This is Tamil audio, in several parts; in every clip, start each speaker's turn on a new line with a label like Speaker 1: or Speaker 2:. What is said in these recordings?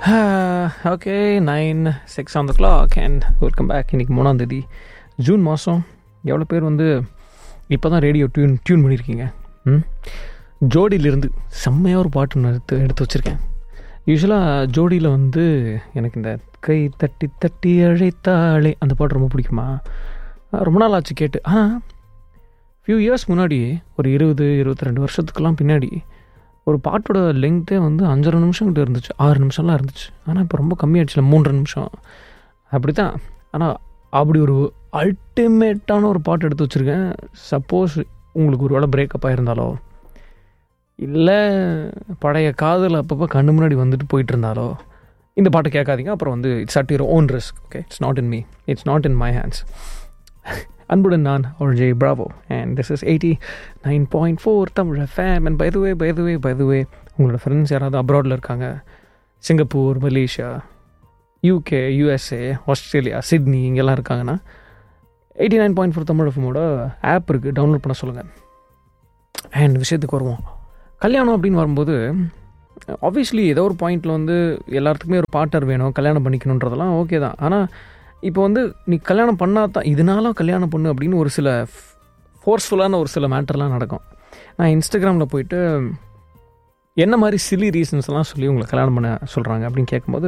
Speaker 1: okay nine six on the clock and welcome back இன்னைக்கு மூணாம் தேதி ஜூன் மாதம் எவ்வளோ பேர் வந்து இப்போ தான் ரேடியோ டியூன் டியூன் பண்ணியிருக்கீங்க ம் ஜோடியிலிருந்து செம்மையாக ஒரு பாட்டு ஒன்று எடுத்து எடுத்து வச்சுருக்கேன் யூஸ்வலாக ஜோடியில் வந்து எனக்கு இந்த கை தட்டி தட்டி அழைத்தாளே அந்த பாட்டு ரொம்ப பிடிக்குமா அஹ் ரொம்ப நாள் ஆச்சு கேட்டு ஆனால் ஃபியூ இயர்ஸ் முன்னாடி ஒரு இருபது இருபத்தி ரெண்டு வருஷத்துக்கெல்லாம் பின்னாடி ஒரு பாட்டோட லெங்க்த்தே வந்து அஞ்சரை நிமிஷம் கிட்ட இருந்துச்சு ஆறு நிமிஷம்லாம் இருந்துச்சு ஆனால் இப்போ ரொம்ப கம்மியாயிடுச்சுல மூன்றரை நிமிஷம் அப்படி தான் ஆனால் அப்படி ஒரு அல்டிமேட்டான ஒரு பாட்டு எடுத்து வச்சுருக்கேன் சப்போஸ் உங்களுக்கு ஒரு வேளை பிரேக்கப் ஆயிருந்தாலோ இல்லை பழைய காதல் அப்பப்போ கண்ணு முன்னாடி வந்துட்டு போயிட்டு இருந்தாலோ இந்த பாட்டை கேட்காதீங்க அப்புறம் வந்து it's at your own risk okay it's not in me it's not in my hands அன்புடன் நான் ஒரு Jai Bravo and this is eighty nine point four Tamil fame and by the way by the way by the way உங்களோட ஃப்ரெண்ட்ஸ் யாராவது அப்ராடில் இருக்காங்க Singapore Malaysia UK USA Australia Sydney இங்கெல்லாம் இருக்காங்கன்னா eighty nine point four Tamil எஃப்எமோட ஆப் இருக்குது டவுன்லோட் பண்ண சொல்லுங்கள் அண்ட் விஷயத்துக்கு வருவோம் கல்யாணம் அப்படின்னு வரும்போது ஆப்வியஸ்லி ஏதோ ஒரு பாயிண்டில் வந்து எல்லாத்துக்குமே ஒரு பார்ட்னர் வேணும் கல்யாணம் பண்ணிக்கணுன்றதெல்லாம் ஓகே தான் ஆனால் இப்போ வந்து நீ கல்யாணம் பண்ணால் தான் இதனால கல்யாணம் பண்ணு அப்படின்னு ஒரு சில ஃபோர்ஸ்ஃபுல்லான ஒரு சில மேட்டர்லாம் நடக்கும் நான் இன்ஸ்டாகிராமில் போயிட்டு என்ன மாதிரி சிலி ரீசன்ஸ்லாம் சொல்லி உங்களை கல்யாணம் பண்ண சொல்கிறாங்க அப்படின்னு கேட்கும்போது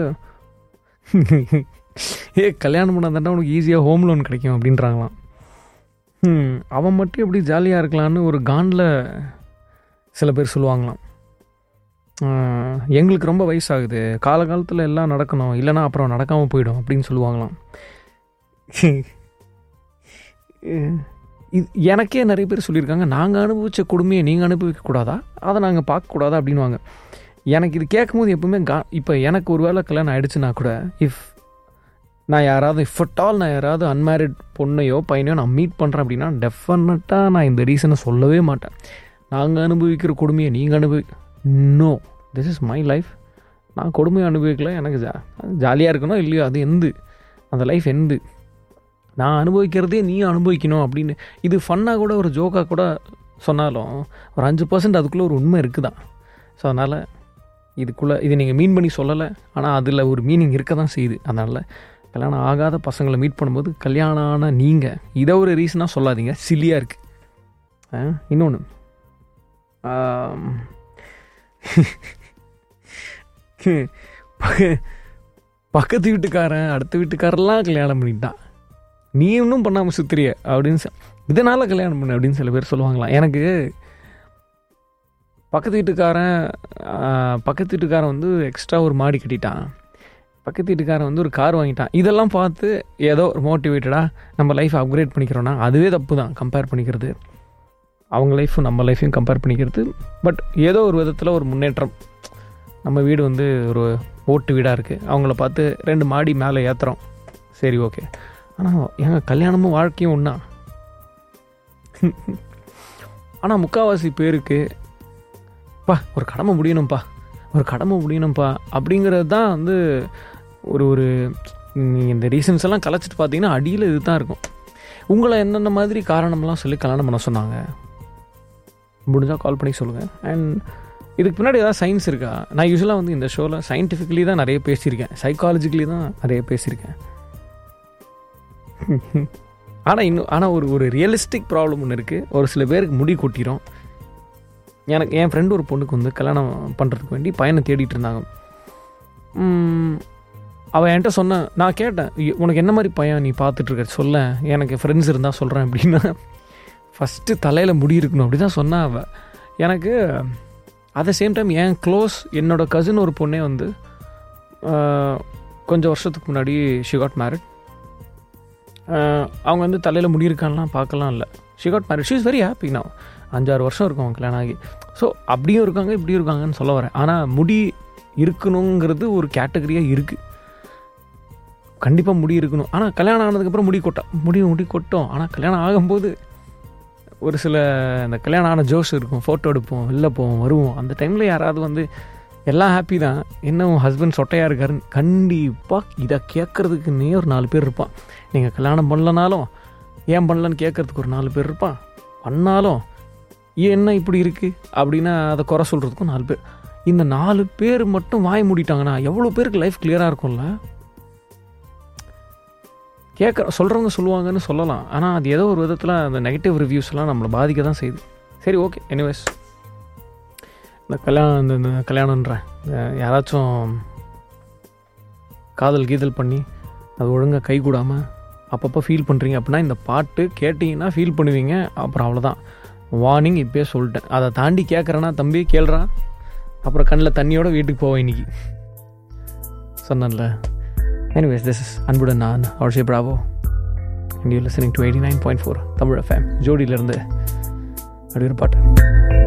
Speaker 1: ஏ கல்யாணம் பண்ண தாண்டா உனக்கு ஈஸியாக ஹோம் லோன் கிடைக்கும் அப்படின்றாங்களாம் ம், அவன் மட்டும் எப்படி ஜாலியாக இருக்கலான்னு ஒரு கானில் சில பேர் சொல்லுவாங்களாம் ஆஹ், எங்களுக்கு ரொம்ப வயசாகுது காலகாலத்தில் எல்லாம் நடக்கணும் இல்லைன்னா அப்புறம் நடக்காமல் போயிடும் அப்படின்னு சொல்லுவாங்களாம் இது எனக்கே நிறைய பேர் சொல்லியிருக்காங்க நாங்கள் அனுபவித்த கொடுமையை நீங்கள் அனுபவிக்கக்கூடாதா அதை நாங்கள் பார்க்கக்கூடாதா அப்படின்வாங்க எனக்கு இது கேட்கும்போது எப்பவுமே கா இப்போ எனக்கு ஒரு வேளை கல்யாணம் ஆயிடுச்சுன்னா கூட இஃப் நான் யாராவது இஃப் அட் ஆல் நான் யாராவது அன்மேரிட் பொண்ணையோ பையனையோ நான் மீட் பண்ணுறேன் அப்படின்னா டெஃபினட்டாக நான் இந்த ரீசனை சொல்லவே மாட்டேன் நாங்கள் அனுபவிக்கிற கொடுமையை நீங்கள் அனுபவி no this is my life நான் கொடுமையை அனுபவிக்கல எனக்கு ஜா ஜாலியாக இருக்கணும் இல்லையோ அது எந்து அந்த லைஃப் எந்து நான் அனுபவிக்கிறதே நீ அனுபவிக்கணும் அப்படின்னு இது ஃபன்னாக கூட ஒரு ஜோக்காக கூட சொன்னாலும் ஒரு அஞ்சு பர்சன்ட் அதுக்குள்ளே ஒரு உண்மை இருக்குதான் ஸோ அதனால் இதுக்குள்ளே இது நீங்கள் மீன் பண்ணி சொல்லலை ஆனால் அதில் ஒரு மீனிங் இருக்க தான் செய்யுது அதனால் கல்யாணம் ஆகாத பசங்களை மீட் பண்ணும்போது கல்யாணம் ஆன நீங்கள் இதை ஒரு ரீசனாக சொல்லாதீங்க சில்லியாக இருக்குது இன்னொன்று பக்கத்து வீட்டுக்காரன் அடுத்த வீட்டுக்காரெல்லாம் கல்யாணம் பண்ணிட்டான் நீ இன்னும் பண்ணாமல் சுத்துறிய அப்படின்னு சொ- இதனால கல்யாணம் பண்ணு அப்படின்னு சில பேர் சொல்லுவாங்களாம் எனக்கு பக்கத்து வீட்டுக்காரன் ஆஹ், பக்கத்து வீட்டுக்காரன் வந்து எக்ஸ்ட்ரா ஒரு மாடி கட்டிட்டான் பக்கத்து வீட்டுக்காரன் வந்து ஒரு கார் வாங்கிட்டான் இதெல்லாம் பார்த்து ஏதோ ஒரு மோட்டிவேட்டடாக நம்ம லைஃப் அப்கிரேட் பண்ணிக்கிறோன்னா அதுவே தப்பு தான் கம்பேர் பண்ணிக்கிறது அவங்க லைஃப்பும் நம்ம லைஃப்பையும் கம்பேர் பண்ணிக்கிறது பட் ஏதோ ஒரு விதத்தில் ஒரு முன்னேற்றம் நம்ம வீடு வந்து ஒரு ஓட்டு வீடாக இருக்குது அவங்கள பார்த்து ரெண்டு மாடி மேலே ஏற்றுறோம் சரி ஓகே ஆனால் எங்கள் கல்யாணமும் வாழ்க்கையும் ஒன்றா ஆனால் முக்கால்வாசி பேருக்கு பா ஒரு கடமை முடியணும்ப்பா ஒரு கடமை முடியணும்ப்பா அப்படிங்கிறது தான் வந்து ஒரு ஒரு நீங்கள் இந்த ரீசன்ஸ் எல்லாம் கலைச்சிட்டு பார்த்தீங்கன்னா அடியில் இது தான் இருக்கும் உங்களை என்னென்ன மாதிரி காரணம்லாம் சொல்லி கல்யாணம் பண்ண சொன்னாங்க முடிஞ்சால் கால் பண்ணி சொல்லுங்கள் அண்ட் இதுக்கு பின்னாடி ஏதாவது சயின்ஸ் இருக்கா நான் யூஸ்வலாக வந்து இந்த ஷோவில் சயின்டிஃபிக்கலி தான் நிறைய பேசியிருக்கேன் சைக்காலஜிக்கலி தான் நிறைய பேசியிருக்கேன் ஆனால் இன்னும் ஆனால் ஒரு ஒரு ரியலிஸ்டிக் ப்ராப்ளம் ஒன்று இருக்குது ஒரு சில பேருக்கு முடி கொட்டிடும் எனக்கு என் ஃப்ரெண்டு ஒரு பொண்ணுக்கு வந்து கல்யாணம் பண்ணுறதுக்கு வேண்டி பையனை தேடிட்டு இருந்தாங்க உம், அவள் என்கிட்ட சொன்ன நான் கேட்டேன் "இ- உனக்கு என்ன மாதிரி பையன் நீ பார்த்துட்டு இருக்க சொல்ல எனக்கு ஃப்ரெண்ட்ஸ் இருந்தால் சொல்கிறேன் அப்படின்னா ஃபஸ்ட்டு தலையில் முடி இருக்கணும் அப்படி தான் சொன்னா அவள் எனக்கு அட் த சேம் டைம் என் க்ளோஸ் என்னோட கசின் ஒரு பொண்ணே வந்து ஆஹ், கொஞ்சம் வருஷத்துக்கு முன்னாடி ஷி காட் மேரிட் அவங்க வந்து தலையில் முடி இருக்கான்லாம் பார்க்கலாம் இல்லை she got married she is very happy நான் அஞ்சாறு வருஷம் இருக்கும் அவங்க கல்யாணம் ஆகி ஸோ அப்படியும் இருக்காங்க இப்படியும் இருக்காங்கன்னு சொல்ல வரேன் ஆனால் முடி இருக்கணுங்கிறது ஒரு கேட்டகரியாக இருக்குது கண்டிப்பாக முடி இருக்கணும் ஆனால் கல்யாணம் ஆனதுக்கப்புறம் முடி கொட்டா முடி முடி கொட்டும் ஆனால் கல்யாணம் ஆகும்போது ஒரு சில இந்த கல்யாணம் ஆன ஜோஷ் இருக்கும் ஃபோட்டோ எடுப்போம் வெளில போவோம் வருவோம் அந்த டைமில் யாராவது வந்து எல்லாம் ஹாப்பி தான் என்ன உன் ஹஸ்பண்ட் சொட்டையாக இருக்காருன்னு கண்டிப்பாக இதை கேட்குறதுக்குன்னே ஒரு நாலு பேர் இருப்பான் நீங்கள் கல்யாணம் பண்ணலனாலும் ஏன் பண்ணலன்னு கேட்குறதுக்கு ஒரு நாலு பேர் இருப்பான் பண்ணாலும் ஏன் என்ன இப்படி இருக்குது அப்படின்னா அதை குறை சொல்கிறதுக்கும் நாலு பேர் இந்த நாலு பேர் மட்டும் வாய் மூடிட்டாங்கன்னா எவ்வளோ பேருக்கு லைஃப் கிளியராக இருக்கும்ல கேட்குற சொல்கிறவங்க சொல்லுவாங்கன்னு சொல்லலாம் ஆனால் அது ஏதோ ஒரு விதத்தில் அந்த நெகட்டிவ் ரிவ்யூஸ்லாம் நம்மளை பாதிக்க தான் செய்யுது சரி ஓகே எனிவேஸ் இந்த கல்யாணம் இந்த இந்த கல்யாணன்றேன் இந்த யாராச்சும் காதல் கீதல் பண்ணி அது ஒழுங்காக கை கூடாமல் அப்பப்போ ஃபீல் பண்ணுறீங்க அப்படின்னா இந்த பாட்டு கேட்டிங்கன்னா ஃபீல் பண்ணுவீங்க அப்புறம் அவ்வளோதான் வார்னிங் இப்போயே சொல்லிட்டேன் அதை தாண்டி கேட்குறேன்னா தம்பி கேள்றா அப்புறம் கண்ணில் தண்ணியோட வீட்டுக்கு போவேன் இன்னைக்கு சொன்னேன்ல எனிவேஸ் திஸ் இஸ் அன்புடன் நான் அவர்ஷே Bravo and you listening to eighty nine point four Tamil FM ஜோடியிலேருந்து அப்படி ஒரு பாட்டு